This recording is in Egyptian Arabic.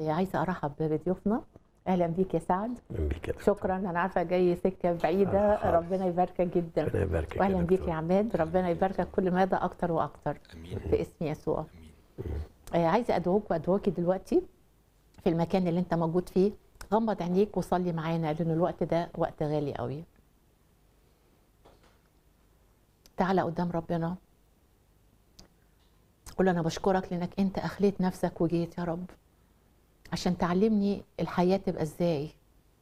عايزه ارحب بضيوفنا اهلا بيك يا سعد اهلا بيك يا دكتور. شكرا انا عارفه جاي سكه بعيده آه. ربنا يباركك جدا ربنا يباركك يا واهلا بيك دكتور. يا عماد ربنا يباركك كل مدى اكتر واكتر امين في اسم يسوع امين آه، عايزه ادعوك وادعوكي دلوقتي في المكان اللي انت موجود فيه غمض عينيك وصلي معانا لان الوقت ده وقت غالي قوي تعالى قدام ربنا قول له انا بشكرك لانك انت اخليت نفسك وجيت يا رب عشان تعلمني الحياه تبقى ازاي